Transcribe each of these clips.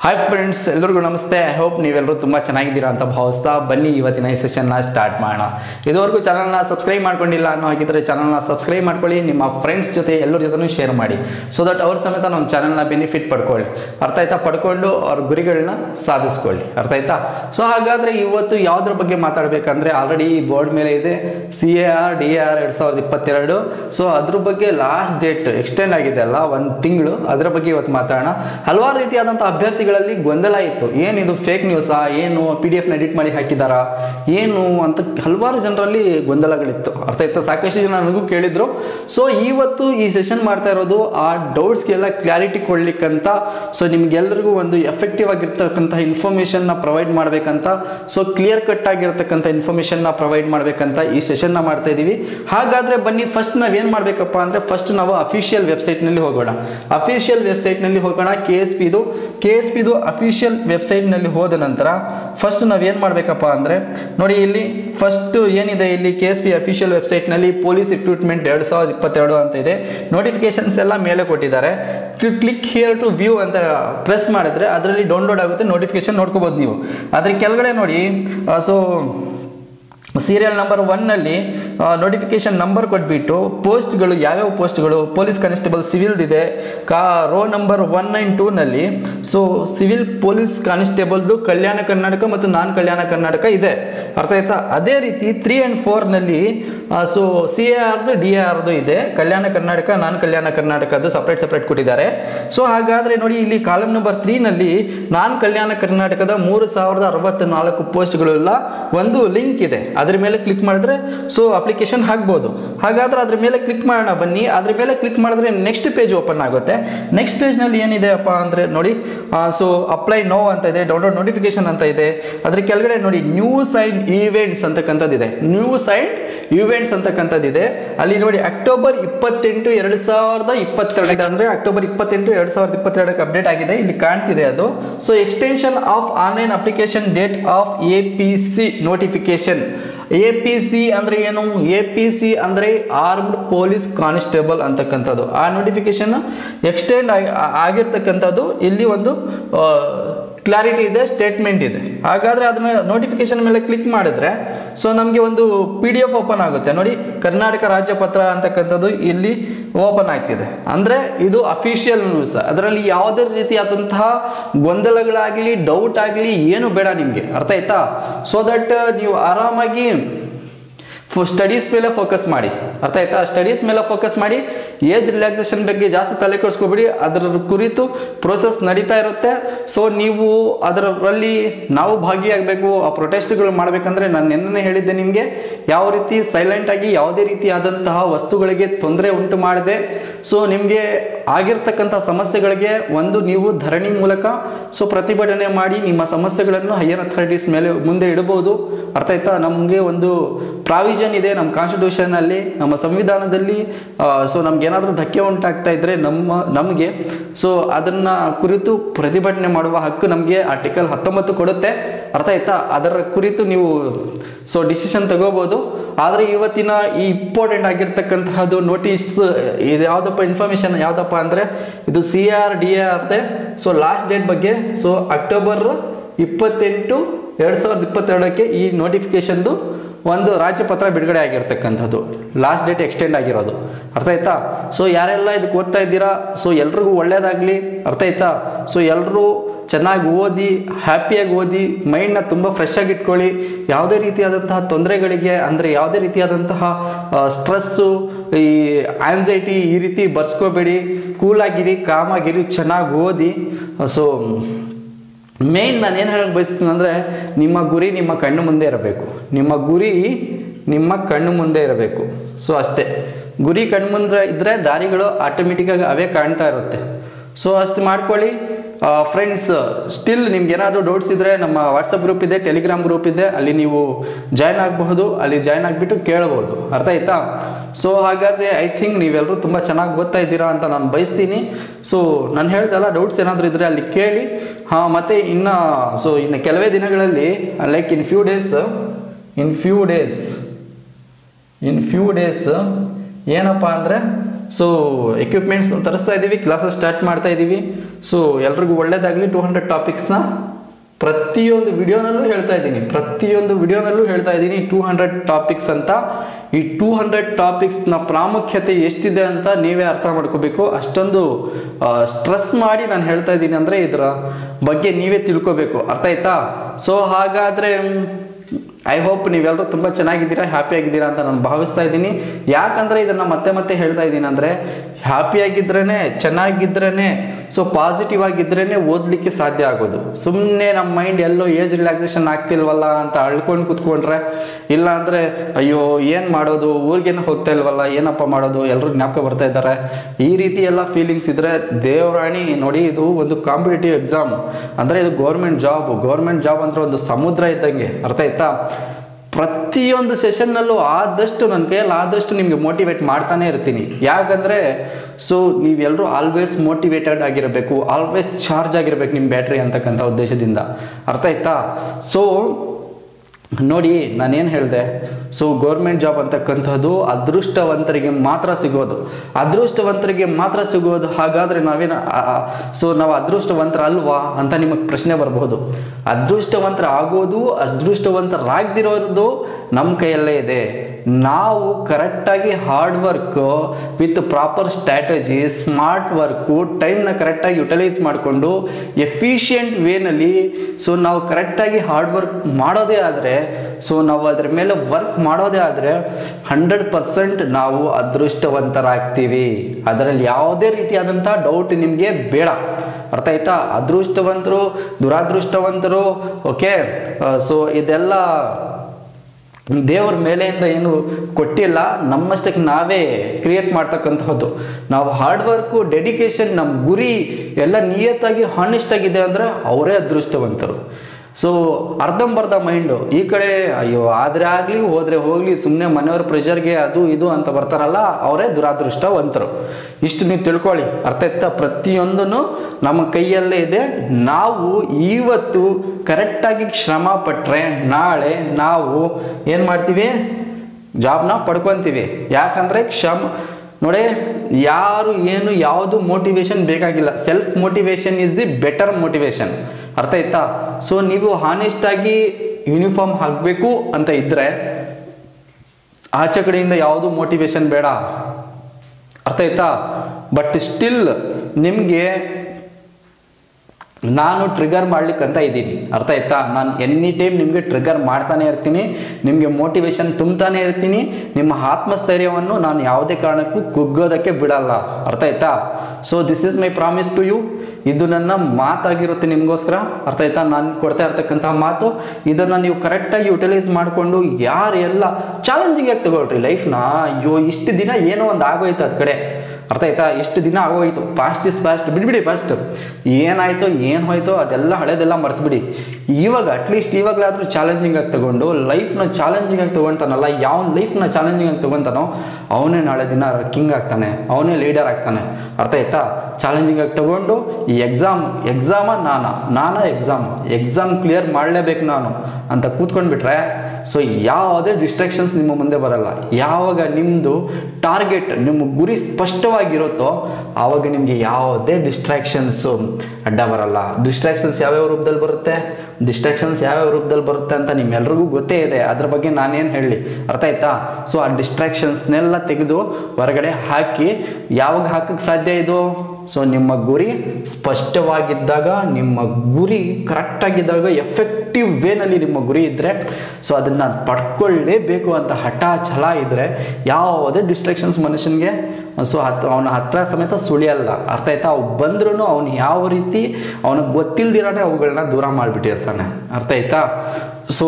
hi friends ಎಲ್ರಿಗೂ ನಮಸ್ತೆ I hope ನೀವೆಲ್ಲರೂ ತುಂಬ ಚೆನ್ನಾಗಿದ್ದೀರಾ ಅಂತ ಭಾವಿಸ್ತಾ ಬನ್ನಿ ಇವತ್ತಿನ ಈ ಸೆಷನ್ನ ಸ್ಟಾರ್ಟ್ ಮಾಡೋಣ ಇದುವರೆಗೂ ಚಾನಲ್ನ ಸಬ್ಸ್ಕ್ರೈಬ್ ಮಾಡ್ಕೊಂಡಿಲ್ಲ ಅನ್ನೋ ಹಾಗಿದ್ರೆ ಚಾನಲ್ನ ಸಬ್ಸ್ಕ್ರೈಬ್ ಮಾಡ್ಕೊಳ್ಳಿ ನಿಮ್ಮ ಫ್ರೆಂಡ್ಸ್ ಜೊತೆ ಎಲ್ಲರ ಜೊತೆನೂ ಶೇರ್ ಮಾಡಿ ಸೊ ದಟ್ ಅವ್ರ ಸಮೇತ ನಮ್ಮ ಚಾನಲ್ನ ಬೆನಿಫಿಟ್ ಪಡ್ಕೊಳ್ಳಿ ಅರ್ಥ ಆಯ್ತಾ ಪಡ್ಕೊಂಡು ಅವ್ರ ಗುರಿಗಳನ್ನ ಸಾಧಿಸ್ಕೊಳ್ಳಿ ಅರ್ಥ ಆಯ್ತಾ ಸೊ ಹಾಗಾದರೆ ಇವತ್ತು ಯಾವುದ್ರ ಬಗ್ಗೆ ಮಾತಾಡಬೇಕಂದ್ರೆ ಆಲ್ರೆಡಿ ಈ ಬೋರ್ಡ್ ಮೇಲೆ ಇದೆ C A R D A R ಎರಡು ಸಾವಿರದ ಇಪ್ಪತ್ತೆರಡು ಸೊ ಅದ್ರ ಬಗ್ಗೆ ಲಾಸ್ಟ್ ಡೇಟ್ ಎಕ್ಸ್ಟೆಂಡ್ ಆಗಿದೆ ಅಲ್ಲ ಒಂದು ತಿಂಗಳು ಅದರ ಬಗ್ಗೆ ಇವತ್ತು ಮಾತಾಡೋಣ ಹಲವಾರು ರೀತಿಯಾದಂಥ ಅಭ್ಯರ್ಥಿಗಳಲ್ಲಿ ಗೊಂದಲ ಇತ್ತು ಏನಿದು ಫೇಕ್ ನ್ಯೂಸಾ ಏನು ಪಿ ಡಿ ಎಫ್ನ ಎಡಿಟ್ ಮಾಡಿ ಹಾಕಿದಾರಾ ಏನು ಅಂತ ಹಲವಾರು ಜನರಲ್ಲಿ ಗೊಂದಲಗಳಿತ್ತು ಅರ್ಥ ಆಯ್ತಾ ಸಾಕಷ್ಟು ಜನ ನನಗೂ ಕೇಳಿದ್ರು ಸೊ ಇವತ್ತು ಈ ಸೆಷನ್ ಮಾಡ್ತಾ ಇರೋದು ಆ ಡೌಟ್ಸ್ಗೆಲ್ಲ ಕ್ಲಾರಿಟಿ ಕೊಡ್ಲಿಕ್ಕಂತ ಸೊ ನಿಮ್ಗೆಲ್ರಿಗೂ ಒಂದು ಎಫೆಕ್ಟಿವ್ ಆಗಿರ್ತಕ್ಕಂಥ ಇನ್ಫಾರ್ಮೇಷನ್ನ ಪ್ರೊವೈಡ್ ಮಾಡಬೇಕಂತ ಸೊ ಕ್ಲಿಯರ್ ಕಟ್ ಆಗಿರ್ತಕ್ಕಂಥ ಇನ್ಫಾರ್ಮೇಷನ್ನ ಪ್ರೊವೈಡ್ ಮಾಡಬೇಕಂತ ಈ ಸೆಷನ್ನ ಮಾಡ್ತಾ ಇದ್ದೀವಿ ಹಾಗಾದ್ರೆ ಬನ್ನಿ ಫಸ್ಟ್ ನಾವೇನು ಮಾಡಬೇಕಪ್ಪ ಅಂದರೆ ಫಸ್ಟ್ ನಾವು ಅಫಿಷಿಯಲ್ ವೆಬ್ಸೈಟ್ನಲ್ಲಿ ಹೋಗೋಣ ಅಫಿಷಿಯಲ್ ವೆಬ್ಸೈಟ್ನಲ್ಲಿ ಹೋಗೋಣ ಕೆ ಎಸ್ ಪಿದು ಕೆ ಎಸ್ ಪಿದು ಅಫಿಷಿಯಲ್ ವೆಬ್ಸೈಟ್ನಲ್ಲಿ ಹೋದ ನಂತರ ಫಸ್ಟ್ ನಾವೇನು ಮಾಡಬೇಕಪ್ಪ ಅಂದರೆ ನೋಡಿ ಇಲ್ಲಿ ಫಸ್ಟ್ ಏನಿದೆ ಇಲ್ಲಿ ಕೆ ಎಸ್ ಪಿ ಅಫಿಷಿಯಲ್ ವೆಬ್ಸೈಟ್ನಲ್ಲಿ ಪೊಲೀಸ್ ರಿಕ್ರೂಟ್ಮೆಂಟ್ ಎರಡು ಸಾವಿರದ ಇಪ್ಪತ್ತೆರಡು ಅಂತ ಇದೆ ನೋಟಿಫಿಕೇಶನ್ಸ್ ಎಲ್ಲ ಮೇಲೆ ಕೊಟ್ಟಿದ್ದಾರೆ ಕ್ಲಿಕ್ ಹಿಯರ್ ಟು ವ್ಯೂ ಅಂತ ಪ್ರೆಸ್ ಮಾಡಿದ್ರೆ ಅದರಲ್ಲಿ ಡೌನ್ಲೋಡ್ ಆಗುತ್ತೆ ನೋಟಿಫಿಕೇಶನ್ ನೋಡ್ಕೋಬೋದು ನೀವು ಅದ್ರ ಕೆಳಗಡೆ ನೋಡಿ ಸೊ ಸೀರಿಯಲ್ ನಂಬರ್ ಒನ್ನಲ್ಲಿ ನೋಟಿಫಿಕೇಶನ್ ನಂಬರ್ ಕೊಟ್ಬಿಟ್ಟು ಪೋಸ್ಟ್ಗಳು ಯಾವ್ಯಾವ ಪೋಸ್ಟ್ಗಳು ಪೊಲೀಸ್ ಕಾನ್ಸ್ಟೇಬಲ್ ಸಿವಿಲ್ದಿದೆ ಕಾ ರೋ ನಂಬರ್ ಒನ್ ನೈನ್ ಟೂನಲ್ಲಿ ಸೊ ಸಿವಿಲ್ ಪೊಲೀಸ್ ಕಾನ್ಸ್ಟೇಬಲ್ದು ಕಲ್ಯಾಣ ಕರ್ನಾಟಕ ಮತ್ತು ನಾನ್ ಕಲ್ಯಾಣ ಕರ್ನಾಟಕ ಇದೆ ಅರ್ಥ ಆಯ್ತಾ ಅದೇ ರೀತಿ ತ್ರೀ ಆ್ಯಂಡ್ ಫೋರ್ನಲ್ಲಿ ಸೊ ಸಿ ಎ ಆರ್ದು ಡಿ ಎ ಆರ್ದು ಇದೆ ಕಲ್ಯಾಣ ಕರ್ನಾಟಕ ನಾನ್ ಕಲ್ಯಾಣ ಕರ್ನಾಟಕದ್ದು ಸಪ್ರೇಟ್ ಸಪ್ರೇಟ್ ಕೊಟ್ಟಿದ್ದಾರೆ ಸೊ ಹಾಗಾದರೆ ನೋಡಿ ಇಲ್ಲಿ ಕಾಲಮ್ ನಂಬರ್ ತ್ರೀನಲ್ಲಿ ನಾನ್ ಕಲ್ಯಾಣ ಕರ್ನಾಟಕದ ಮೂರು ಸಾವಿರದ ಅರವತ್ತ ನಾಲ್ಕು ಪೋಸ್ಟ್ಗಳೆಲ್ಲ ಒಂದು ಲಿಂಕ್ ಇದೆ ಅದ್ರ ಮೇಲೆ ಕ್ಲಿಕ್ ಮಾಡಿದ್ರೆ ಸೊ ಅಪ್ಲಿಕೇಶನ್ ಹಾಕ್ಬೋದು ಹಾಗಾದ್ರೆ ಅದ್ರ ಮೇಲೆ ಕ್ಲಿಕ್ ಮಾಡೋಣ ಬನ್ನಿ ಅದ್ರ ಮೇಲೆ ಕ್ಲಿಕ್ ಮಾಡಿದ್ರೆ ನೆಕ್ಸ್ಟ್ ಪೇಜ್ ಓಪನ್ ಆಗುತ್ತೆ ನೆಕ್ಸ್ಟ್ ಪೇಜ್ನಲ್ಲಿ ಏನಿದೆ ಅಪ್ಪ ಅಂದರೆ ನೋಡಿ ಸೊ ಅಪ್ಲೈ ನೋ ಅಂತ ಇದೆ ಡೌನ್ಲೋಡ್ ನೋಟಿಫಿಕೇಶನ್ ಅಂತ ಇದೆ ಅದ್ರ ಕೆಳಗಡೆ ನೋಡಿ ನ್ಯೂಸ್ ಆ್ಯಂಡ್ ಈವೆಂಟ್ಸ್ ಅಂತಕ್ಕಂಥದ್ದಿದೆ ನ್ಯೂಸ್ ಆ್ಯಂಡ್ ಈವೆಂಟ್ಸ್ ಅಂತಕ್ಕಂಥದ್ದಿದೆ ಅಲ್ಲಿ ನೋಡಿ ಅಕ್ಟೋಬರ್ ಇಪ್ಪತ್ತೆಂಟು ಎರಡು ಸಾವಿರದ ಇಪ್ಪತ್ತೆರಡು ಅಂದರೆ ಅಕ್ಟೋಬರ್ ಇಪ್ಪತ್ತೆಂಟು ಎರಡು ಸಾವಿರದ ಇಪ್ಪತ್ತೆರಡಕ್ಕೆ ಅಪ್ಡೇಟ್ ಆಗಿದೆ ಇಲ್ಲಿ ಕಾಣ್ತಿದೆ ಅದು so extension of online application date of A P C notification A P C ಅಂದರೆ ಏನು ಎ ಪಿ ಸಿ ಅಂದರೆ ಆರ್ಮ್ಡ್ ಪೊಲೀಸ್ ಕಾನ್ಸ್ಟೇಬಲ್ ಅಂತಕ್ಕಂಥದ್ದು ಆ ನೋಟಿಫಿಕೇಶನ್ ಎಕ್ಸ್ಟೆಂಡ್ ಆಗಿ ಆಗಿರ್ತಕ್ಕಂಥದ್ದು ಇಲ್ಲಿ ಒಂದು ಕ್ಲಾರಿಟಿ ಇದೆ ಸ್ಟೇಟ್ಮೆಂಟ್ ಇದೆ ಹಾಗಾದರೆ ಅದನ್ನ ನೋಟಿಫಿಕೇಶನ್ ಮೇಲೆ ಕ್ಲಿಕ್ ಮಾಡಿದ್ರೆ ಸೊ ನಮಗೆ ಒಂದು ಪಿ ಡಿ ಎಫ್ ಓಪನ್ ಆಗುತ್ತೆ ನೋಡಿ ಕರ್ನಾಟಕ ರಾಜ್ಯಪತ್ರ ಅಂತಕ್ಕಂಥದ್ದು ಇಲ್ಲಿ ಓಪನ್ ಆಗ್ತಿದೆ ಅಂದರೆ ಇದು ಅಫಿಷಿಯಲ್ ನ್ಯೂಸ್ ಅದರಲ್ಲಿ ಯಾವುದೇ ರೀತಿಯಾದಂತಹ ಗೊಂದಲಗಳಾಗಲಿ ಡೌಟ್ ಆಗಲಿ ಏನು ಬೇಡ ನಿಮಗೆ ಅರ್ಥ ಆಯ್ತಾ ಸೊ ದಟ್ ನೀವು ಆರಾಮಾಗಿ ಸ್ಟಡೀಸ್ ಮೇಲೆ ಫೋಕಸ್ ಮಾಡಿ ಅರ್ಥ ಆಯ್ತಾ ಸ್ಟಡೀಸ್ ಮೇಲೆ ಫೋಕಸ್ ಮಾಡಿ ಏಜ್ ರಿಲ್ಯಾಕ್ಸೇಷನ್ ಬಗ್ಗೆ ಜಾಸ್ತಿ ತಲೆ ಕೆಡಿಸ್ಕೊಬೇಡಿ ಅದರ ಕುರಿತು ಪ್ರೋಸೆಸ್ ನಡೀತಾ ಇರುತ್ತೆ ಸೊ ನೀವು ಅದರಲ್ಲಿ ನಾವು ಭಾಗಿಯಾಗಬೇಕು ಆ ಪ್ರೊಟೆಸ್ಟ್ಗಳು ಮಾಡಬೇಕಂದ್ರೆ ನಾನು ನಿನ್ನೆ ಹೇಳಿದ್ದೆ ನಿಮಗೆ ಯಾವ ರೀತಿ ಸೈಲೆಂಟ್ ಆಗಿ ಯಾವುದೇ ರೀತಿಯಾದಂತಹ ವಸ್ತುಗಳಿಗೆ ತೊಂದರೆ ಉಂಟು ಮಾಡದೆ ಸೊ ನಿಮಗೆ ಆಗಿರ್ತಕ್ಕಂಥ ಸಮಸ್ಯೆಗಳಿಗೆ ಒಂದು ನೀವು ಧರಣಿ ಮೂಲಕ ಸೊ ಪ್ರತಿಭಟನೆ ಮಾಡಿ ನಿಮ್ಮ ಸಮಸ್ಯೆಗಳನ್ನು ಹೈಯರ್ ಅಥಾರಿಟೀಸ್ ಮೇಲೆ ಮುಂದೆ ಇಡಬಹುದು ಅರ್ಥ ಆಯ್ತಾ ನಮಗೆ ಒಂದು ಪ್ರಾವಿಷನ್ ಇದೆ ನಮ್ಮ ಕಾನ್ಸ್ಟಿಟ್ಯೂಷನಲ್ಲಿ ನಮ್ಮ ಸಂವಿಧಾನದಲ್ಲಿ ಸೊ ನಮ್ಗೆ ಏನಾದರೂ ಧಕ್ಕೆ ಉಂಟಾಗ್ತಾ ಇದ್ರೆ ನಮ್ಮ ನಮಗೆ ಸೊ ಅದನ್ನ ಕುರಿತು ಪ್ರತಿಭಟನೆ ಮಾಡುವ ಹಕ್ಕು ನಮಗೆ ಆರ್ಟಿಕಲ್ ಹತ್ತೊಂಬತ್ತು ಕೊಡುತ್ತೆ ಅರ್ಥ ಆಯ್ತಾ ಅದರ ಕುರಿತು ನೀವು ಸೊ ಡಿಸಿಷನ್ ತಗೋಬೋದು ಆದರೆ ಇವತ್ತಿನ ಈ ಇಂಪಾರ್ಟೆಂಟ್ ಆಗಿರ್ತಕ್ಕಂತಹದ್ದು ನೋಟಿಸ್ ಇದು ಯಾವುದಪ್ಪ ಇನ್ಫಾರ್ಮೇಷನ್ ಯಾವುದಪ್ಪ ಅಂದರೆ ಇದು ಸಿ ಆರ್ ಡಿ ಎ ಆರ್ದೆ ಸೊ ಲಾಸ್ಟ್ ಡೇಟ್ ಬಗ್ಗೆ ಸೊ ಅಕ್ಟೋಬರ್ ಇಪ್ಪತ್ತೆಂಟು ಎರಡು ಸಾವಿರದ ಇಪ್ಪತ್ತೆರಡಕ್ಕೆ ಈ ನೋಟಿಫಿಕೇಶನ್ದು ಒಂದು ರಾಜ್ಯಪತ್ರ ಬಿಡುಗಡೆ ಆಗಿರ್ತಕ್ಕಂಥದ್ದು ಲಾಸ್ಟ್ ಡೇಟ್ ಎಕ್ಸ್ಟೆಂಡ್ ಆಗಿರೋದು ಅರ್ಥ ಆಯ್ತಾ ಸೊ ಯಾರೆಲ್ಲ ಇದಕ್ಕೆ ಓದ್ತಾ ಇದ್ದೀರಾ ಸೊ ಎಲ್ರಿಗೂ ಒಳ್ಳೇದಾಗಲಿ ಅರ್ಥ ಆಯ್ತಾ ಸೊ ಎಲ್ಲರೂ ಚೆನ್ನಾಗಿ ಓದಿ ಹ್ಯಾಪಿಯಾಗಿ ಓದಿ ಮೈಂಡ್ನ ತುಂಬ ಫ್ರೆಶ್ ಆಗಿ ಇಟ್ಕೊಳ್ಳಿ ಯಾವುದೇ ರೀತಿಯಾದಂತಹ ತೊಂದರೆಗಳಿಗೆ ಅಂದರೆ ಯಾವುದೇ ರೀತಿಯಾದಂತಹ ಸ್ಟ್ರೆಸ್ಸು ಈ ಆನ್ಸೈಟಿ ಈ ರೀತಿ ಬರ್ಸ್ಕೋಬೇಡಿ ಕೂಲಾಗಿರಿ ಕಾಮಾಗಿರಿ ಚೆನ್ನಾಗಿ ಓದಿ ಸೊ ಮೇನ್ ನಾನು ಏನು ಹೇಳಕ್ಕೆ ಬಯಸ್ತೀನಿ ಅಂದರೆ ನಿಮ್ಮ ಗುರಿ ನಿಮ್ಮ ಕಣ್ಣು ಮುಂದೆ ಇರಬೇಕು ನಿಮ್ಮ ಗುರಿ ನಿಮ್ಮ ಕಣ್ಣು ಮುಂದೆ ಇರಬೇಕು ಸೊ ಅಷ್ಟೇ ಗುರಿ ಕಣ್ಣು ಮುಂದೆ ಇದ್ದರೆ ದಾರಿಗಳು ಆಟೋಮೆಟಿಕ್ಕಾಗಿ ಅವೇ ಕಾಣ್ತಾ ಇರುತ್ತೆ ಸೊ ಅಷ್ಟು ಮಾಡ್ಕೊಳ್ಳಿ ಫ್ರೆಂಡ್ಸ್ ಸ್ಟಿಲ್ ನಿಮ್ಗೆ ಏನಾದರೂ ಡೌಟ್ಸ್ ಇದ್ದರೆ ನಮ್ಮ ವಾಟ್ಸಪ್ ಗ್ರೂಪ್ ಇದೆ ಟೆಲಿಗ್ರಾಮ್ ಗ್ರೂಪ್ ಇದೆ ಅಲ್ಲಿ ನೀವು ಜಾಯ್ನ್ ಆಗಬಹುದು ಅಲ್ಲಿ ಜಾಯ್ನ್ ಆಗಿಬಿಟ್ಟು ಕೇಳ್ಬೋದು ಅರ್ಥ ಆಯ್ತಾ ಸೊ ಹಾಗಾದರೆ ಐ ಥಿಂಕ್ ನೀವೆಲ್ಲರೂ ತುಂಬ ಚೆನ್ನಾಗಿ ಓದ್ತಾ ಇದ್ದೀರಾ ಅಂತ ನಾನು ಬಯಸ್ತೀನಿ ಸೊ ನಾನು ಹೇಳ್ದಲ್ಲ ಡೌಟ್ಸ್ ಏನಾದರೂ ಇದ್ದರೆ ಅಲ್ಲಿ ಕೇಳಿ ಹಾಂ ಮತ್ತು ಇನ್ನು ಸೊ ಇನ್ನು ಕೆಲವೇ ದಿನಗಳಲ್ಲಿ like in few days in few days in few days ಏನಪ್ಪ ಅಂದರೆ ಸೊ ಎಕ್ವಿಪ್ಮೆಂಟ್ಸ್ನ ತರಿಸ್ತಾ ಇದ್ದೀವಿ ಕ್ಲಾಸಸ್ ಸ್ಟಾರ್ಟ್ ಮಾಡ್ತಾ ಇದ್ದೀವಿ ಸೊ ಎಲ್ರಿಗೂ ಒಳ್ಳೇದಾಗಲಿ ಟೂ ಹಂಡ್ರೆಡ್ ಟಾಪಿಕ್ಸ್ನ ಪ್ರತಿಯೊಂದು ವಿಡಿಯೋನಲ್ಲೂ ಹೇಳ್ತಾ ಇದ್ದೀನಿ ಪ್ರತಿಯೊಂದು ವಿಡಿಯೋನಲ್ಲೂ ಹೇಳ್ತಾ ಇದ್ದೀನಿ ಟೂ ಹಂಡ್ರೆಡ್ ಟಾಪಿಕ್ಸ್ ಅಂತ ಈ ಟೂ ಹಂಡ್ರೆಡ್ ಟಾಪಿಕ್ಸ್ನ ಪ್ರಾಮುಖ್ಯತೆ ಎಷ್ಟಿದೆ ಅಂತ ನೀವೇ ಅರ್ಥ ಮಾಡ್ಕೋಬೇಕು ಅಷ್ಟೊಂದು ಸ್ಟ್ರೆಸ್ ಮಾಡಿ ನಾನು ಹೇಳ್ತಾ ಇದ್ದೀನಿ ಅಂದರೆ ಇದರ ಬಗ್ಗೆ ನೀವೇ ತಿಳ್ಕೋಬೇಕು ಅರ್ಥ ಆಯ್ತಾ ಸೊ ಹಾಗಾದರೆ ಐ ಹೋಪ್ ನೀವೆಲ್ಲರೂ ತುಂಬ ಚೆನ್ನಾಗಿದ್ದೀರಾ ಹ್ಯಾಪಿ ಆಗಿದ್ದೀರಾ ಅಂತ ನಾನು ಭಾವಿಸ್ತಾ ಇದ್ದೀನಿ ಯಾಕಂದರೆ ಇದನ್ನು ಮತ್ತೆ ಮತ್ತೆ ಹೇಳ್ತಾ ಇದ್ದೀನಿ ಅಂದರೆ ಹ್ಯಾಪಿಯಾಗಿದ್ರೇ ಚೆನ್ನಾಗಿದ್ರೇ ಸೊ ಪಾಸಿಟಿವ್ ಆಗಿದ್ರೇ ಓದಲಿಕ್ಕೆ ಸಾಧ್ಯ ಆಗೋದು ಸುಮ್ಮನೆ ನಮ್ಮ ಮೈಂಡ್ ಎಲ್ಲೋ ಏಜ್ ರಿಲ್ಯಾಕ್ಸೇಷನ್ ಆಗ್ತಿಲ್ವಲ್ಲ ಅಂತ ಅಳ್ಕೊಂಡು ಕೂತ್ಕೊಂಡ್ರೆ ಇಲ್ಲ ಅಂದರೆ ಅಯ್ಯೋ ಏನು ಮಾಡೋದು ಊರಿಗೇನು ಹೋಗ್ತಾ ಇಲ್ವಲ್ಲ ಏನಪ್ಪ ಮಾಡೋದು ಎಲ್ಲರೂ ಜ್ಞಾಪಕ ಬರ್ತಾ ಇದ್ದಾರೆ ಈ ರೀತಿ ಎಲ್ಲ ಫೀಲಿಂಗ್ಸ್ ಇದ್ದರೆ ದೇವರಾಣಿ ನೋಡಿ ಇದು ಒಂದು ಕಾಂಪಿಟೇಟಿವ್ ಎಕ್ಸಾಮ್ ಅಂದರೆ ಇದು ಗೌರ್ಮೆಂಟ್ ಜಾಬ್ ಗೌರ್ಮೆಂಟ್ ಜಾಬ್ ಅಂದ್ರೆ ಒಂದು ಸಮುದ್ರ ಇದ್ದಂಗೆ ಅರ್ಥ ಆಯ್ತಾ ಪ್ರತಿಯೊಂದು ಸೆಷನ್ನಲ್ಲೂ ಆದಷ್ಟು ನನ್ನ ಕೈಯಲ್ಲಿ ಆದಷ್ಟು ನಿಮಗೆ ಮೋಟಿವೇಟ್ ಮಾಡ್ತಾನೆ ಇರ್ತೀನಿ ಯಾಕಂದರೆ ಸೊ ನೀವೆಲ್ಲರೂ ಆಲ್ವೇಸ್ ಮೋಟಿವೇಟೆಡ್ ಆಗಿರಬೇಕು ಆಲ್ವೇಸ್ ಚಾರ್ಜ್ ಆಗಿರಬೇಕು ನಿಮ್ಮ ಬ್ಯಾಟ್ರಿ ಅಂತಕ್ಕಂಥ ಉದ್ದೇಶದಿಂದ ಅರ್ಥ ಆಯ್ತಾ ಸೊ ನೋಡಿ ನಾನೇನು ಹೇಳಿದೆ ಸೊ ಗೌರ್ಮೆಂಟ್ ಜಾಬ್ ಅಂತಕ್ಕಂಥದ್ದು ಅದೃಷ್ಟವಂತರಿಗೆ ಮಾತ್ರ ಸಿಗೋದು ಅದೃಷ್ಟವಂತರಿಗೆ ಮಾತ್ರ ಸಿಗೋದು ಹಾಗಾದರೆ ನಾವೇನು ಸೊ ನಾವು ಅದೃಷ್ಟವಂತರ ಅಲ್ವಾ ಅಂತ ನಿಮಗೆ ಪ್ರಶ್ನೆ ಬರಬಹುದು ಅದೃಷ್ಟವಂತರ ಆಗೋದು ಅದೃಷ್ಟವಂತರಾಗದಿರೋದು ನಮ್ಮ ಕೈಯಲ್ಲೇ ಇದೆ ನಾವು ಕರೆಕ್ಟಾಗಿ hard work with proper strategy smart work ಟೈಮ್ನ ಕರೆಕ್ಟಾಗಿ ಯುಟಿಲೈಸ್ ಮಾಡಿಕೊಂಡು ಎಫಿಷಿಯೆಂಟ್ ವೇನಲ್ಲಿ ಸೊ ನಾವು ಕರೆಕ್ಟಾಗಿ ಹಾರ್ಡ್ ವರ್ಕ್ ಮಾಡೋದೇ ಆದರೆ ಸೊ ನಾವು ಅದರ ಮೇಲೆ ವರ್ಕ್ ಮಾಡೋದೇ ಆದರೆ ಹಂಡ್ರೆಡ್ ಪರ್ಸೆಂಟ್ ನಾವು ಅದೃಷ್ಟವಂತರಾಗ್ತೀವಿ ಅದರಲ್ಲಿ ಯಾವುದೇ ರೀತಿಯಾದಂಥ ಡೌಟ್ ನಿಮಗೆ ಬೇಡ ಅರ್ಥ ಆಯ್ತಾ ಅದೃಷ್ಟವಂತರು ದುರಾದೃಷ್ಟವಂತರು ಓಕೆ ಸೊ ಇದೆಲ್ಲ ದೇವರ ಮೇಲೆಯಿಂದ ಏನು ಕೊಟ್ಟಿಲ್ಲ ನಮ್ಮಷ್ಟಕ್ಕೆ ನಾವೇ ಕ್ರಿಯೇಟ್ ಮಾಡ್ತಕ್ಕಂಥದ್ದು ನಾವು ಹಾರ್ಡ್ ವರ್ಕು ಡೆಡಿಕೇಶನ್ ನಮ್ಮ ಗುರಿ ಎಲ್ಲ ನಿಯತ್ತಾಗಿ ಹಾನೆಸ್ಟ್ ಆಗಿದೆ ಅಂದರೆ ಅವರೇ ಅದೃಷ್ಟವಂತರು ಸೊ ಅರ್ಧಂಬರ್ಧ ಮೈಂಡು ಈ ಕಡೆ ಅಯ್ಯೋ ಆದರೆ ಆಗಲಿ ಹೋದರೆ ಹೋಗಲಿ ಸುಮ್ಮನೆ ಮನೆಯವ್ರ ಪ್ರೆಷರ್ಗೆ ಅದು ಇದು ಅಂತ ಬರ್ತಾರಲ್ಲ ಅವರೇ ದುರಾದೃಷ್ಟವಂತರು ಇಷ್ಟು ನೀವು ತಿಳ್ಕೊಳ್ಳಿ ಅರ್ಥ ಆಯ್ತಾ ಪ್ರತಿಯೊಂದನ್ನು ನಮ್ಮ ಕೈಯಲ್ಲೇ ಇದೆ ನಾವು ಇವತ್ತು ಕರೆಕ್ಟಾಗಿ ಶ್ರಮ ಪಟ್ಟರೆ ನಾಳೆ ನಾವು ಏನು ಮಾಡ್ತೀವಿ ಜಾಬ್ನ ಪಡ್ಕೊತೀವಿ ಯಾಕಂದರೆ ಕ್ಷಮ ನೋಡಿ ಯಾರು ಏನು ಯಾವುದು ಮೋಟಿವೇಶನ್ ಬೇಕಾಗಿಲ್ಲ self motivation is the better motivation ಅರ್ಥ ಆಯ್ತಾ ಸೊ ನೀವು ಹಾನೆಸ್ಟಾಗಿ ಯೂನಿಫಾರ್ಮ್ ಹಾಕಬೇಕು ಅಂತ ಇದ್ದರೆ ಆಚೆ ಕಡೆಯಿಂದ ಯಾವುದು ಮೋಟಿವೇಶನ್ ಬೇಡ ಅರ್ಥ ಆಯ್ತಾ ಬಟ್ ಸ್ಟಿಲ್ ನಿಮಗೆ ನಾನು ಟ್ರಿಗರ್ ಮಾಡ್ಲಿಕ್ಕಂತ ಇದ್ದೀನಿ ಅರ್ಥ ಆಯ್ತಾ ನಾನು ಎನಿ ಟೈಮ್ ನಿಮಗೆ ಟ್ರಿಗರ್ ಮಾಡ್ತಾನೆ ಇರ್ತೀನಿ ನಿಮಗೆ ಮೋಟಿವೇಶನ್ ತುಂಬ್ತಾನೆ ಇರ್ತೀನಿ ನಿಮ್ಮ ಆತ್ಮಸ್ಥೈರ್ಯವನ್ನು ನಾನು ಯಾವುದೇ ಕಾರಣಕ್ಕೂ ಕುಗ್ಗೋದಕ್ಕೆ ಬಿಡಲ್ಲ ಅರ್ಥ ಆಯ್ತಾ so this is my promise to you ಇದು ನನ್ನ ಮಾತಾಗಿರುತ್ತೆ ನಿಮಗೋಸ್ಕರ ಅರ್ಥ ಆಯ್ತಾ ನಾನು ಕೊಡ್ತಾ ಇರ್ತಕ್ಕಂಥ ಮಾತು ಇದನ್ನು ನೀವು ಕರೆಕ್ಟಾಗಿ ಯುಟಿಲೈಸ್ ಮಾಡಿಕೊಂಡು ಯಾರು ಎಲ್ಲ ಚಾಲೆಂಜಿಂಗ್ ಆಗಿ ತಗೊಳ್ರಿ ಲೈಫ್ನ ಅಯ್ಯೋ ಇಷ್ಟು ದಿನ ಏನೋ ಒಂದು ಆಗೋಯ್ತು ಅದ್ ಕಡೆ ಅರ್ಥ ಆಯ್ತಾ ಇಷ್ಟು ದಿನ ಆಗೋಯ್ತು ಪಾಸ್ಟ್ ಇಸ್ ಪಾಸ್ಟ್ ಬಿಡ್ಬಿಡಿ ಫಸ್ಟ್ ಏನಾಯ್ತೋ ಏನು ಹೋಯ್ತೋ ಅದೆಲ್ಲ ಹಳೇದೆಲ್ಲ ಮರ್ತ್ಬಿಡಿ ಇವಾಗ ಅಟ್ಲೀಸ್ಟ್ ಇವಾಗಲಾದರೂ ಚಾಲೆಂಜಿಂಗ್ ಆಗಿ ತಗೊಂಡು ಲೈಫ್ನ ಚಾಲೆಂಜಿಂಗ್ ಆಗಿ ತಗೊಂತಾನಲ್ಲ ಯಾವ ಲೈಫ್ನ ಚಾಲೆಂಜಿಂಗ್ ಆಗಿ ತಗೊಂತಾನೋ ಅವನೇ ನಾಳೆ ದಿನ ಕಿಂಗ್ ಆಗ್ತಾನೆ ಅವನೇ ಲೀಡರ್ ಆಗ್ತಾನೆ ಅರ್ಥ ಆಯ್ತಾ ಚಾಲೆಂಜಿಂಗ್ ಆಗಿ ತಗೊಂಡು ಈ ಎಕ್ಸಾಮ್ ಎಕ್ಸಾಮ ನಾನ ನಾನ ಎಕ್ಸಾಮ್ ಎಕ್ಸಾಮ್ ಕ್ಲಿಯರ್ ಮಾಡಲೇಬೇಕು ನಾನು ಅಂತ ಕೂತ್ಕೊಂಡ್ಬಿಟ್ರೆ ಸೊ ಯಾವುದೇ ಡಿಸ್ಟ್ರಾಕ್ಷನ್ಸ್ ನಿಮ್ಮ ಮುಂದೆ ಬರಲ್ಲ ಯಾವಾಗ ನಿಮ್ಮದು ಟಾರ್ಗೆಟ್ ನಿಮ್ಮ ಗುರಿ ಸ್ಪಷ್ಟವಾಗಿರುತ್ತೋ ಆವಾಗ ನಿಮಗೆ ಯಾವುದೇ ಡಿಸ್ಟ್ರಾಕ್ಷನ್ಸು ಅಡ್ಡ ಬರಲ್ಲ ಡಿಸ್ಟ್ರಾಕ್ಷನ್ಸ್ ಯಾವ್ಯಾವ ರೂಪದಲ್ಲಿ ಬರುತ್ತೆ ಡಿಸ್ಟ್ರಾಕ್ಷನ್ಸ್ ಯಾವ್ಯಾವ ರೂಪದಲ್ಲಿ ಬರುತ್ತೆ ಅಂತ ನಿಮ್ಮೆಲ್ರಿಗೂ ಗೊತ್ತೇ ಇದೆ ಅದ್ರ ಬಗ್ಗೆ ನಾನೇನು ಹೇಳಿ ಅರ್ಥ ಆಯ್ತಾ ಸೊ ಆ ಡಿಸ್ಟ್ರಾಕ್ಷನ್ಸ್ನೆಲ್ಲ ತೆಗೆದು ಹೊರಗಡೆ ಹಾಕಿ ಯಾವಾಗ ಹಾಕಕ್ಕೆ ಸಾಧ್ಯ ಇದು ಸೊ ನಿಮ್ಮ ಗುರಿ ಸ್ಪಷ್ಟವಾಗಿದ್ದಾಗ ನಿಮ್ಮ ಗುರಿ ಕರೆಕ್ಟಾಗಿದ್ದಾಗ ಎಫೆಕ್ಟಿವ್ ವೇನಲ್ಲಿ ನಿಮ್ಮ ಗುರಿ ಇದ್ದರೆ ಸೊ ಅದನ್ನು ಪಡ್ಕೊಳ್ಳೇಬೇಕು ಅಂತ ಹಠ ಛಲ ಇದ್ದರೆ ಯಾವುದೇ ಡಿಸ್ಟ್ರಾಕ್ಷನ್ಸ್ ಮನುಷ್ಯನಿಗೆ ಸೊ ಹತ್ ಅವನ ಹತ್ರ ಸಮೇತ ಸುಳಿಯಲ್ಲ ಅರ್ಥ ಆಯ್ತಾ ಅವು ಬಂದ್ರೂ ಅವನು ಯಾವ ರೀತಿ ಅವನಿಗೆ ಗೊತ್ತಿಲ್ದಿರೋನೇ ಅವುಗಳನ್ನ ದೂರ ಮಾಡಿಬಿಟ್ಟಿರ್ತಾನೆ ಅರ್ಥ ಆಯ್ತಾ ಸೊ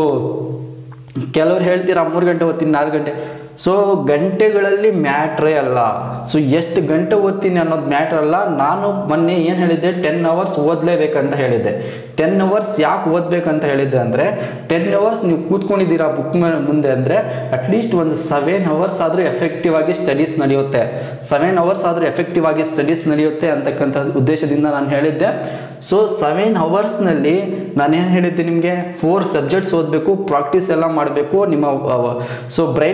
ಕೆಲವ್ರು ಹೇಳ್ತೀರಾ ಮೂರು ಗಂಟೆ ಓದ್ತೀನಿ ನಾಲ್ಕು ಗಂಟೆ ಸೊ ಗಂಟೆಗಳಲ್ಲಿ ಮ್ಯಾಟ್ರೇ ಅಲ್ಲ ಸೊ ಎಷ್ಟು ಗಂಟೆ ಓದ್ತೀನಿ ಅನ್ನೋದು ಮ್ಯಾಟ್ರ್ ಅಲ್ಲ ನಾನು ಮೊನ್ನೆ ಏನು ಹೇಳಿದ್ದೆ ಟೆನ್ ಅವರ್ಸ್ ಓದಲೇಬೇಕಂತ ಹೇಳಿದ್ದೆ ಟೆನ್ ಅವರ್ಸ್ ಯಾಕೆ ಓದಬೇಕಂತ ಹೇಳಿದ್ದೆ ಅಂದರೆ ಟೆನ್ ಅವರ್ಸ್ ನೀವು ಕೂತ್ಕೊಂಡಿದ್ದೀರಾ ಬುಕ್ ಮುಂದೆ ಅಂದರೆ ಅಟ್ಲೀಸ್ಟ್ ಒಂದು ಸೆವೆನ್ ಅವರ್ಸ್ ಆದರೂ ಎಫೆಕ್ಟಿವ್ ಆಗಿ ಸ್ಟಡೀಸ್ ನಡೆಯುತ್ತೆ ಸೆವೆನ್ ಅವರ್ಸ್ ಆದರೂ ಎಫೆಕ್ಟಿವ್ ಆಗಿ ಸ್ಟಡೀಸ್ ನಡೆಯುತ್ತೆ ಅಂತಕ್ಕಂಥ ಉದ್ದೇಶದಿಂದ ನಾನು ಹೇಳಿದ್ದೆ ಸೊ ಸೆವೆನ್ ಅವರ್ಸ್ನಲ್ಲಿ ನಾನೇನು ಹೇಳಿದ್ದೆ ನಿಮಗೆ ಫೋರ್ ಸಬ್ಜೆಕ್ಟ್ಸ್ ಓದಬೇಕು ಪ್ರಾಕ್ಟೀಸ್ ಎಲ್ಲ ಮಾಡಬೇಕು ನಿಮ್ಮ ಸೊ ಬ್ರೈನ್ ಮೇಲೆ ವರ್ಕ್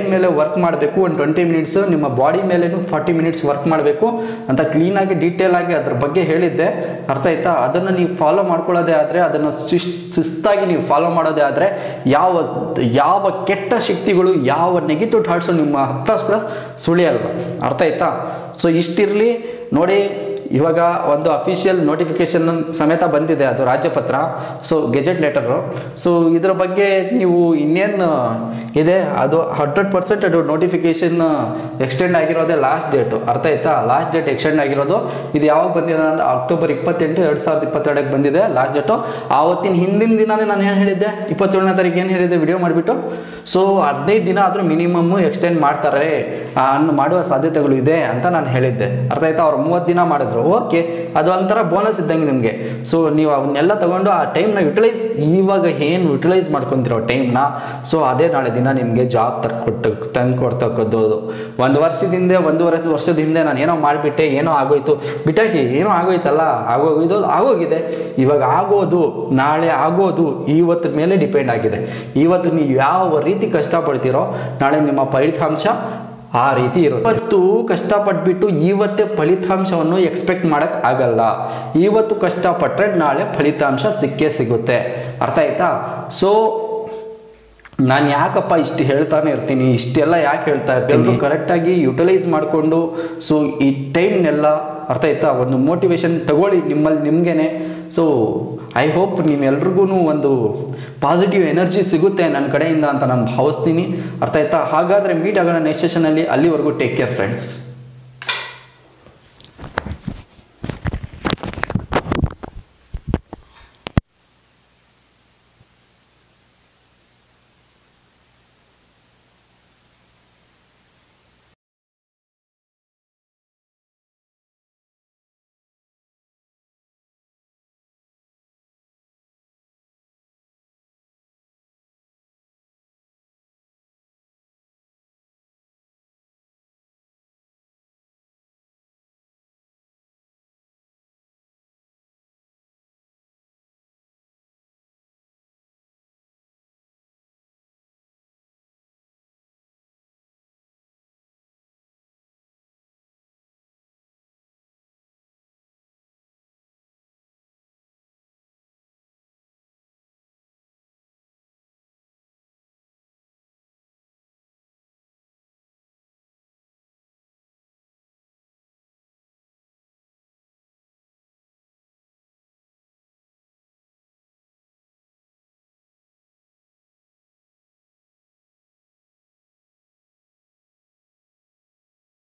ವರ್ಕ್ ಮಾಡಬೇಕು ಒಂದು ಟ್ವೆಂಟಿ ಮಿನಿಟ್ಸ್ ನಿಮ್ಮ ಬಾಡಿ ಮೇಲೇನು ಫಾರ್ಟಿ ಮಿನಿಟ್ಸ್ ವರ್ಕ್ ಮಾಡಬೇಕು ಅಂತ ಕ್ಲೀನಾಗಿ ಡೀಟೇಲ್ ಆಗಿ ಅದ್ರ ಬಗ್ಗೆ ಹೇಳಿದ್ದೆ ಅರ್ಥ ಆಯ್ತಾ ಅದನ್ನು ನೀವು ಫಾಲೋ ಮಾಡ್ಕೊಳ್ಳೋದೇ ಆದರೆ ಅದನ್ನು ಶಿಸ್ ಶಿಸ್ತಾಗಿ ನೀವು ಫಾಲೋ ಮಾಡೋದೇ ಆದರೆ ಯಾವ ಯಾವ ಕೆಟ್ಟ ಶಕ್ತಿಗಳು ಯಾವ ನೆಗೆಟಿವ್ ಥಾಟ್ಸು ನಿಮ್ಮ ಹತ್ತ ಪ್ಲಸ್ ಸುಳಿಯಲ್ಲ ಅರ್ಥ ಆಯ್ತಾ ಸೊ ಇಷ್ಟಿರಲಿ ನೋಡಿ ಇವಾಗ ಒಂದು ಅಫಿಷಿಯಲ್ ನೋಟಿಫಿಕೇಶನ್ ಸಮೇತ ಬಂದಿದೆ ಅದು ರಾಜ್ಯಪತ್ರ ಸೊ ಗೆಜೆಟ್ ಲೆಟರು ಸೊ ಇದ್ರ ಬಗ್ಗೆ ನೀವು ಇನ್ನೇನು ಇದೆ ಅದು ಹಂಡ್ರೆಡ್ ಪರ್ಸೆಂಟ್ ಅದು ನೋಟಿಫಿಕೇಶನ್ ಎಕ್ಸ್ಟೆಂಡ್ ಆಗಿರೋದೇ ಲಾಸ್ಟ್ ಡೇಟು ಅರ್ಥ ಆಯ್ತಾ ಲಾಸ್ಟ್ ಡೇಟ್ ಎಕ್ಸ್ಟೆಂಡ್ ಆಗಿರೋದು ಇದು ಯಾವಾಗ ಬಂದಿದೆ ಅಂದರೆ ಅಕ್ಟೋಬರ್ ಇಪ್ಪತ್ತೆಂಟು ಎರಡು ಸಾವಿರದ ಇಪ್ಪತ್ತೆರಡಕ್ಕೆ ಬಂದಿದೆ ಲಾಸ್ಟ್ ಡೇಟು ಆವತ್ತಿನ ಹಿಂದಿನ ದಿನನೇ ನಾನು ಏನು ಹೇಳಿದ್ದೆ ಇಪ್ಪತ್ತೇಳನೇ ತಾರೀಕು ಏನು ಹೇಳಿದ್ದೆ ವಿಡಿಯೋ ಮಾಡಿಬಿಟ್ಟು ಸೊ ಹದಿನೈದು ದಿನ ಆದರೂ ಮಿನಿಮಮ್ಮು ಎಕ್ಸ್ಟೆಂಡ್ ಮಾಡ್ತಾರೆ ಆ, ಅನ್ನು ಮಾಡುವ ಸಾಧ್ಯತೆಗಳು ಇದೆ ಅಂತ ನಾನು ಹೇಳಿದ್ದೆ ಅರ್ಥ ಆಯ್ತಾ ಅವ್ರು ಮೂವತ್ತು ದಿನ ಮಾಡಿದ್ರು ಓಕೆ ಅದು ಒಂಥರ ಬೋನಸ್ ಇದ್ದಂಗೆ ನಿಮಗೆ ಸೊ ನೀವು ಅವನ್ನೆಲ್ಲ ತಗೊಂಡು ಆ ಟೈಮ್ನ ಯುಟಿಲೈಸ್ ಇವಾಗ ಏನು ಯುಟಿಲೈಸ್ ಮಾಡ್ಕೊತಿರೋ ಟೈಮ್ನ ಸೊ ಅದೇ ನಾಳೆ ದಿನ ನಿಮಗೆ ಜಾಬ್ ತರ್ಕೊಟ್ಟು ತಂದು ಕೊಡ್ತಕ್ಕದ್ದು ಒಂದು ವರ್ಷದ ಹಿಂದೆ ಒಂದೂವರೆ ವರ್ಷದ ಹಿಂದೆ ನಾನು ಏನೋ ಮಾಡಿಬಿಟ್ಟೆ ಏನೋ ಆಗೋಯ್ತು ಬಿಟ್ಟಾಕಿ ಏನೋ ಆಗೋಯ್ತಲ್ಲ ಆಗೋಗಿದ್ದು ಆಗೋಗಿದೆ ಇವಾಗ ಆಗೋದು ನಾಳೆ ಆಗೋದು ಇವತ್ತು ಮೇಲೆ ಡಿಪೆಂಡ್ ಆಗಿದೆ ಇವತ್ತು ನೀವು ಯಾವ ರೀತಿ ಕಷ್ಟಪಡ್ತೀರೋ ನಾಳೆ ನಿಮ್ಮ ಫಲಿತಾಂಶ ಆ ರೀತಿ ಇರುತ್ತೆ ಇವತ್ತು ಕಷ್ಟಪಟ್ಬಿಟ್ಟು ಇವತ್ತೇ ಫಲಿತಾಂಶವನ್ನು ಎಕ್ಸ್ಪೆಕ್ಟ್ ಮಾಡಕ್ ಆಗಲ್ಲ ಇವತ್ತು ಕಷ್ಟಪಟ್ಟರೆ ನಾಳೆ ಫಲಿತಾಂಶ ಸಿಕ್ಕೇ ಸಿಗುತ್ತೆ ಅರ್ಥ ಆಯ್ತಾ ಸೊ ನಾನು ಯಾಕಪ್ಪ ಇಷ್ಟು ಹೇಳ್ತಾನೆ ಇರ್ತೀನಿ ಇಷ್ಟೆಲ್ಲ ಯಾಕೆ ಹೇಳ್ತಾ ಇರ್ತೀನಿ ಕರೆಕ್ಟಾಗಿ ಯುಟಿಲೈಸ್ ಮಾಡಿಕೊಂಡು ಸೊ ಈ ಟೈಮ್ನೆಲ್ಲ ಅರ್ಥ ಆಯ್ತಾ ಒಂದು ಮೋಟಿವೇಶನ್ ತಗೊಳ್ಳಿ ನಿಮ್ಮಲ್ಲಿ ನಿಮಗೇನೆ ಸೊ ಐ ಹೋಪ್ ನಿಮ್ಮೆಲ್ರಿಗೂ ಒಂದು ಪಾಸಿಟಿವ್ ಎನರ್ಜಿ ಸಿಗುತ್ತೆ ನನ್ನ ಕಡೆಯಿಂದ ಅಂತ ನಾನು ಭಾವಿಸ್ತೀನಿ ಅರ್ಥ ಆಯ್ತಾ ಹಾಗಾದರೆ ಮೀಟ್ ಆಗೋಣ ನೆಕ್ಸ್ಟ್ ಸೆಷನಲ್ಲಿ ಅಲ್ಲಿವರೆಗೂ ಟೇಕ್ ಕೇರ್ ಫ್ರೆಂಡ್ಸ್